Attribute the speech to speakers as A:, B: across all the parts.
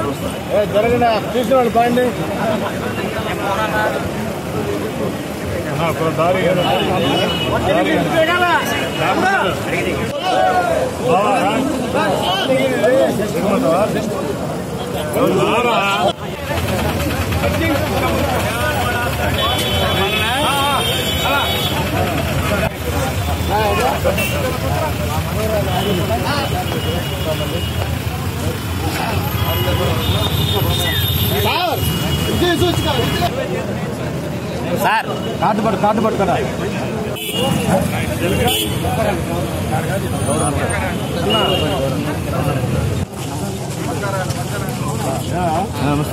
A: జరగండి చూసిన వాళ్ళు బాగుంది దారి
B: సార్
A: కార్డు పట్టు కార్డు పట్టుకోరా నమస్తే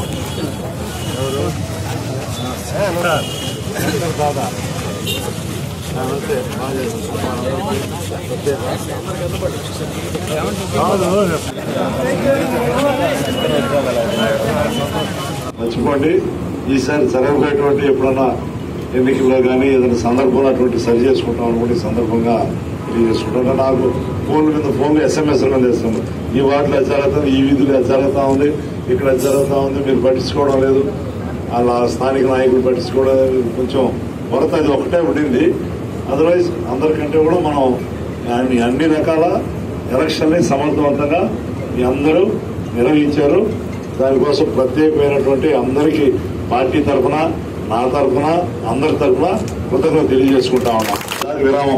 C: మర్చిపోండి ఈసారి జరగబోయేటువంటి ఎప్పుడన్నా ఎన్నికల్లో కానీ ఏదైనా సందర్భంలో అటువంటి సరి చేసుకుంటాం అనుకుంటే ఈ సందర్భంగా తెలియజేసుకుంటాను నాకు ఫోన్ల మీద ఫోన్లు ఎస్ఎంఎస్ మీద చేస్తాను ఈ వార్డులో అది జరుగుతుంది ఈ వీధిలో అది జరుగుతా ఉంది ఇక్కడ అది జరుగుతా ఉంది మీరు పట్టించుకోవడం లేదు అలా స్థానిక నాయకులు పట్టించుకోవడం లేదు. కొంచెం కొరత అది ఒకటే ఉండింది అదర్వైజ్ అందరికంటే కూడా మనం అన్ని అన్ని రకాల ఎలక్షన్ని సమర్థవంతంగా మీ అందరూ నిర్వహించారు దానికోసం ప్రత్యేకమైనటువంటి అందరికీ పార్టీ తరఫున నా తరఫున అందరి తరఫున కృతజ్ఞత తెలియజేసుకుంటా ఉన్నాం దాని విరామం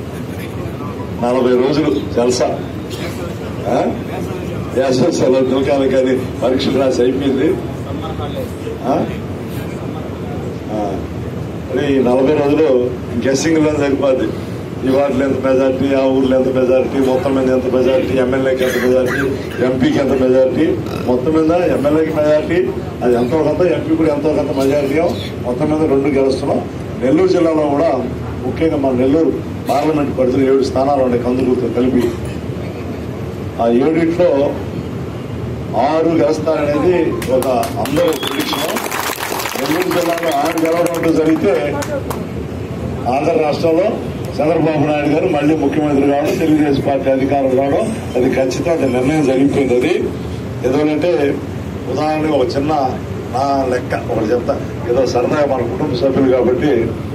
C: నలభై రోజులు జల్సా ఆ? వేసవి సెలవు దొరకాలి కానీ పరీక్షలు రాసి అయిపోయింది ఆ? ఆ. మరి ఈ నలభై రోజులు గెస్సింగ్ లో సరిపోద్ది ఈ వార్డులో ఎంత మెజార్టీ ఆ ఊర్లో ఎంత మెజార్టీ మొత్తం మీద ఎంత మెజార్టీ ఎమ్మెల్యేకి ఎంత మెజార్టీ ఎంపీకి ఎంత మెజార్టీ మొత్తం మీద ఎమ్మెల్యేకి మెజార్టీ అది ఎంతో కొంత ఎంపీ కూడా ఎంతో కొంత మెజార్టీ మొత్తం మీద రెండు గెలుస్తున్నాం నెల్లూరు జిల్లాలో కూడా ముఖ్యంగా మన నెల్లూరు పార్లమెంట్ పరిధిలో ఏడు స్థానాలు ఉన్నాయి కందుకూరుతో కలిపి ఆ ఏడిట్లో ఆరు గెలుస్తారనేది ఒక అందరూ ప్రిడిక్షన్ నెల్లూరు జిల్లాలో ఆరు గెలవడం అంటూ జరిగితే ఆంధ్ర రాష్ట్రంలో చంద్రబాబు నాయుడు గారు మళ్ళీ ముఖ్యమంత్రి కావడం తెలుగుదేశం పార్టీ అధికారులు కావడం అది ఖచ్చితంగా అది నిర్ణయం జరిగిపోయింది అది ఎందుకంటే ఉదాహరణకి ఒక చిన్న నా లెక్క ఒకటి చెప్తా ఏదో సరదాగా మన కుటుంబ సభ్యులు కాబట్టి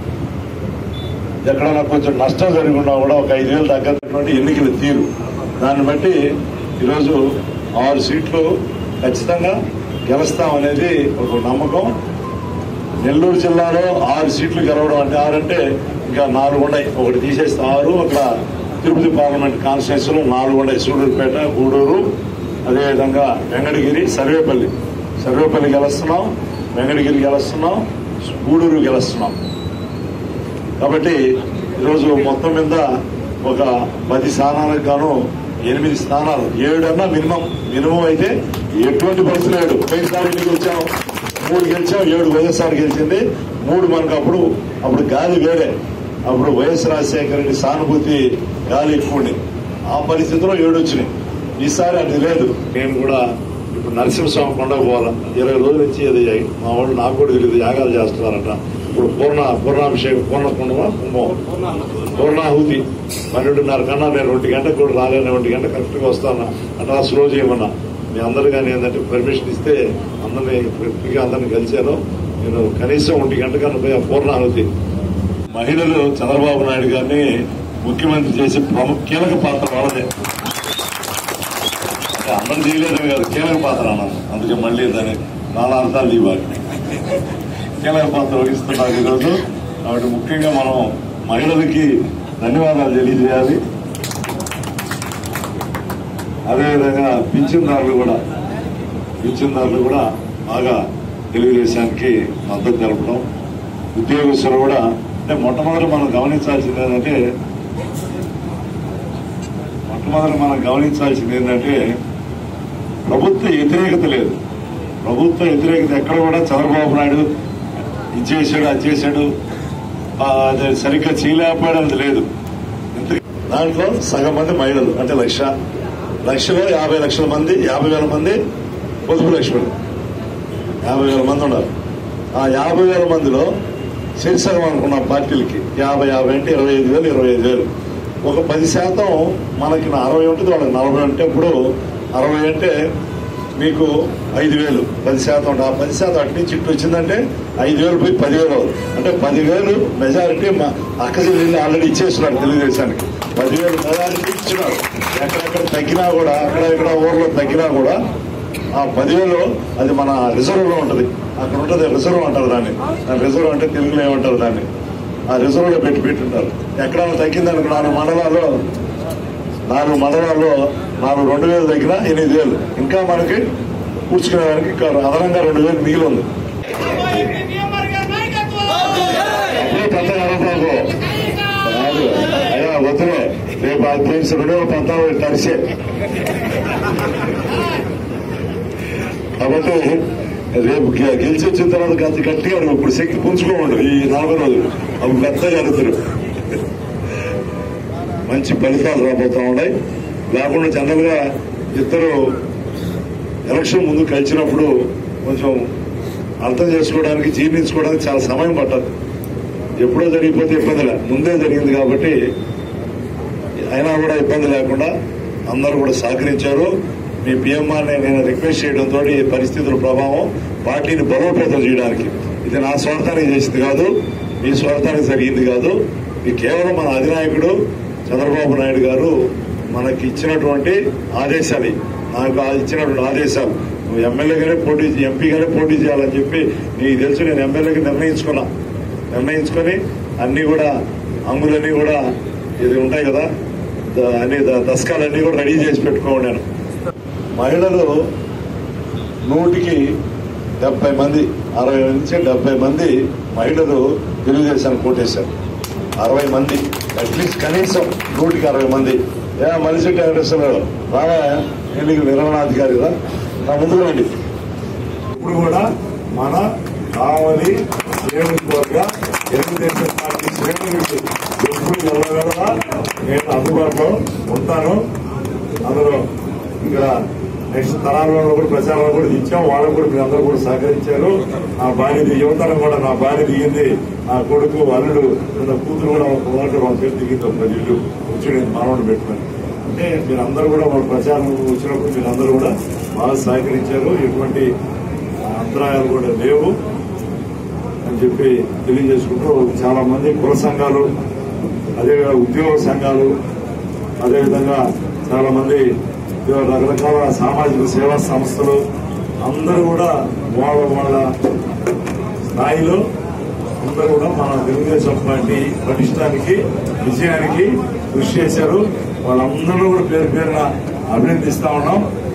C: ఎక్కడైనా కొంచెం నష్టం జరుగున్నా కూడా ఒక ఐదు వేలు తగ్గటువంటి ఎన్నికల తీరు దాన్ని బట్టి ఈరోజు ఆరు సీట్లు ఖచ్చితంగా గెలుస్తామనేది ఒక నమ్మకం నెల్లూరు జిల్లాలో ఆరు సీట్లు గెలవడం అంటే ఆరు అంటే ఇంకా నాలుగు ఉన్నాయి ఒకటి తీసేస్తే ఆరు అక్కడ తిరుపతి పార్లమెంట్ కాన్స్టిట్యూన్సీలో నాలుగు ఉన్నాయి సూడూరుపేట గూడూరు అదేవిధంగా వెంకటగిరి సర్వేపల్లి సర్వేపల్లి గెలుస్తున్నాం వెంకటగిరి గెలుస్తున్నాం గూడూరు గెలుస్తున్నాం కాబట్టి ఈరోజు మొత్తం మీద ఒక పది స్థానాలకు గాను ఎనిమిది స్థానాలు ఏడన్నా మినిమం మినిమం అయితే ఎటువంటి పరిస్థితి లేడు పోయినసారి ఎన్ని గెలిచాం మూడు గెలిచాం ఏడు వైఎస్ఆర్ గెలిచింది మూడు మనకు అప్పుడు అప్పుడు గాలి వేరే అప్పుడు వైఎస్ రాజశేఖర రెడ్డి సానుభూతి గాలి ఎక్కువ ఉండి ఆ పరిస్థితిలో ఏడు వచ్చినాయి ఈసారి అది లేదు నేను కూడా ఇప్పుడు నరసింహస్వామి కొండకు పోవాలా ఇరవై రోజుల నుంచి అది మా వాళ్ళు నాకు కూడా తెలియదు యాగాలు చేస్తున్నారట ఇప్పుడు పూర్ణ పూర్ణాభిషేకం పూర్ణ కుండమా కుంభం పూర్ణాహుతి పన్నెండున్నర కన్నా నేను ఒంటి గంటకు కూడా రాలేను ఒంటి గంట కరెక్ట్ గా వస్తాను అట్లా స్లో చేయమన్నా మీ అందరు కానీ ఏంటంటే పర్మిషన్ ఇస్తే అందరినీ పూర్తిగా అందరిని కలిశాను నేను కనీసం ఒంటి గంట కన్నా పోయి ఆ పూర్ణాహుతి మహిళలు చంద్రబాబు నాయుడు గారిని ముఖ్యమంత్రి చేసే ప్రముఖ కీలక పాత్ర వాళ్ళదే అంటే అందరు చేయలేదు కాదు కీలక పాత్ర అన్నాను అందుకే మళ్ళీ దాని నానా అర్థాలు ఇవ్వాలి కీలక పాత్ర వహిస్తున్నారు ఈరోజు కాబట్టి ముఖ్యంగా మనం మహిళలకి ధన్యవాదాలు తెలియజేయాలి అదేవిధంగా పింఛన్దారులు కూడా పింఛన్దారులు కూడా బాగా తెలుగుదేశానికి మద్దతు తెలపడం ఉద్యోగస్తులు కూడా అంటే మొట్టమొదటి మనం గమనించాల్సింది ఏంటంటే మొట్టమొదటి మనం గమనించాల్సింది ఏంటంటే ప్రభుత్వ వ్యతిరేకత లేదు ప్రభుత్వ వ్యతిరేకత ఎక్కడ కూడా చంద్రబాబు నాయుడు ఇది చేశాడు అది చేశాడు ఆ, అది సరిగ్గా చేయలేకపోయాడు అది లేదు ఇంత- దాంట్లో సగం మంది మహిళలు అంటే లక్ష లక్షలో యాభై లక్షల మంది యాభై వేల మంది పొదుపు లక్ష్ములు యాభై వేల మంది ఉన్నారు ఆ యాభై వేల మందిలో శీర్షకం అనుకున్నాం పార్టీలకి యాభై యాభై అంటే ఇరవై ఐదు వేలు ఇరవై ఐదు వేలు ఒక పది శాతం మనకి నా అరవై ఉంటుంది వాళ్ళకి నలభై అంటే ఇప్పుడు అరవై అంటే మీకు ఐదు వేలు పది శాతం ఉంటుంది. ఆ పది శాతం అటు నుంచి ఇటు వచ్చిందంటే ఐదు వేలు పోయి పదివేలు అవుతుంది అంటే పదివేలు మెజారిటీ మా అక్క చెల్లెళ్ళు ఆల్రెడీ ఇచ్చేస్తున్నారు తెలుగుదేశానికి పదివేలు మెజారిటీ ఇచ్చినారు ఎక్కడెక్కడ తగ్గినా కూడా అక్కడ ఇక్కడ ఊర్లో తగ్గినా కూడా ఆ పదివేలు అది మన రిజర్వ్ లో ఉంటది అక్కడ ఉంటది రిజర్వ్ అంటారు దాన్ని ఆ రిజర్వ్ అంటే తెలుగులో ఏమంటారు దాన్ని ఆ రిజర్వ్ లో పెట్టి పెట్టుంటారు ఎక్కడైనా తగ్గిందనుకో నాలుగు మండలాల్లో నాలుగు మండలాల్లో నాలుగు రెండు వేలు దగ్గర ఎనిమిది వేలు ఇంకా మనకి కూర్చుకునేదానికి ఇంకా అదనంగా రెండు వేలు మిగిలి ఉంది అప్పుడే పెద్ద అరవబాబు కాదు అయ్యా వద్దులే రేపు అది తెలిసి రెండు వేల పద్నాలుగు తరిసే కాబట్టి రేపు గె- గెలిచి వచ్చిన తర్వాత గత గట్టిగా నువ్వు ఇప్పుడు శక్తి పుంజుకోమండు ఈ నలభై రోజులు అప్పుడు పెద్దగా అడుగుతారు మంచి ఫలితాలు రాబోతా ఉన్నాయి లేకుండా జనరల్ గా ఇద్దరు ఎలక్షన్ ముందు కలిసినప్పుడు కొంచెం అర్థం చేసుకోవడానికి జీర్ణించుకోవడానికి చాలా సమయం పట్టదు ఎప్పుడో జరిగిపోతే ఇబ్బంది లే ముందే జరిగింది కాబట్టి అయినా కూడా ఇబ్బంది లేకుండా అందరూ కూడా సహకరించారు మీ పిఎంఆర్ని నేను రిక్వెస్ట్ చేయడంతో ఈ పరిస్థితుల ప్రభావం పార్టీని బలోపేతం చేయడానికి ఇది నా స్వార్థానికి చేసింది కాదు మీ స్వార్థానికి జరిగింది కాదు ఇది కేవలం మన అధినాయకుడు చంద్రబాబు నాయుడు గారు మనకి ఇచ్చినటువంటి ఆదేశాలు ఇవి. నాకు ఆ ఇచ్చినటువంటి ఆదేశాలు నువ్వు ఎమ్మెల్యేగానే పోటీ ఎంపీగానే పోటీ చేయాలని చెప్పి నీకు తెలుసు నేను ఎమ్మెల్యేగా నిర్ణయించుకున్నా నిర్ణయించుకొని అన్ని కూడా అంగులన్నీ కూడా ఇది ఉంటాయి కదా ద- అన్ని ద- దశకాలన్నీ కూడా రెడీ చేసి పెట్టుకోండి నేను మహిళలు నూటికి డెబ్బై మంది అరవై నుంచి డెబ్బై మంది మహిళలు తెలుగుదేశానికి కోటేశారు అరవై మంది అట్లీస్ట్ కనీసం నూటికి అరవై మంది ఏ మనిషి వెంకటేశ్వరరావు రావా ఎన్నికల నిర్వహణాధికారి కదా నా ముందుకు రండి ఇప్పుడు కూడా మన కావలి శ్రేణువర్గ తెలుగుదేశం పార్టీ శ్రేణులకు ఎప్పుడు వెళ్ళగలరా నేను అందుబాటులో ఉంటాను అందులో ఇక్కడ నెక్స్ట్ తరాలలో కూడా ప్రచారంలో కూడా ఇచ్చాం వాళ్ళకు కూడా మీరు అందరూ కూడా సహకరించారు నా భార్య ది- యువతరం కూడా నా భార్య దిగింది నా కొడుకు అల్లుడు నా కూతురు కూడా ఒక మొదటి వాళ్ళ పేరు దిగింది ఒక పది ఇల్లు వచ్చి మనవడు పెట్టుకొని అంటే మీరందరూ కూడా వాళ్ళ ప్రచారం వచ్చినప్పుడు మీరందరూ కూడా బాగా సహకరించారు ఎటువంటి అంతరాయాలు కూడా లేవు అని చెప్పి తెలియజేసుకుంటూ చాలా మంది కుల సంఘాలు అదేవిధంగా ఉద్యోగ సంఘాలు అదేవిధంగా చాలా మంది రకరకాల సామాజిక సేవా సంస్థలు అందరూ కూడా వాళ్ళ వాళ్ళ స్థాయిలో అందరూ కూడా మన తెలుగుదేశం పార్టీ పటిష్టానికి విజయానికి కృషి చేశారు వాళ్ళందరూ కూడా పేరు పేరున అభినందిస్తా ఉన్నాం